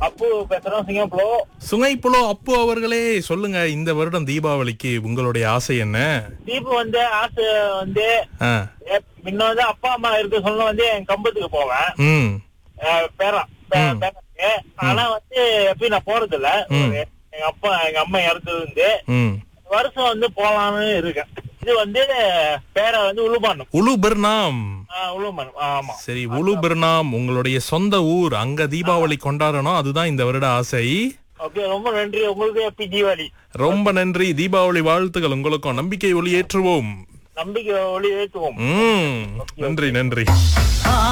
அப்பு பேசுறோம் சிங்கப்பூர் சுங்கைப்புலோ அப்பு அவர்களே சொல்லுங்க இந்த வருடம் தீபாவளிக்கு உங்களுடைய ஆசை என்ன தீபு வந்து ஆசை வந்து ஆ, எ- முன்ன வந்து அப்பா அம்மா இருக்க சொல்ல வந்து என் கம்பத்துக்கு போவேன் ம் அஹ் பேரன் பே- பேரனுக்கு ஆனா வந்து எப்பயும் நான் போறது இல்ல ஒரு- எங்க அப்பா எங்க அம்மா இறந்தது வந்து ம் வருஷம் வந்து போலாம்னு இருக்கேன் இது வந்து பேரை வந்து உளுமானம் உலு பெர்னாம் உளுமானம் ஆமா சரி உலு பெர்னாம் உங்களுடைய சொந்த ஊர் அங்க தீபாவளி கொண்டாடணும் அதுதான் இந்த வருட ஆசை ஓகே ரொம்ப நன்றி உங்களுக்கு ஹாப்பி தீபாவளி ரொம்ப நன்றி தீபாவளி வாழ்த்துக்கள் உங்களுக்கும் நம்பிக்கை ஒளி ஏற்றுவோம் நம்பிக்கை ஒளி ஏற்றுவோம் ம் நன்றி நன்றி ஆ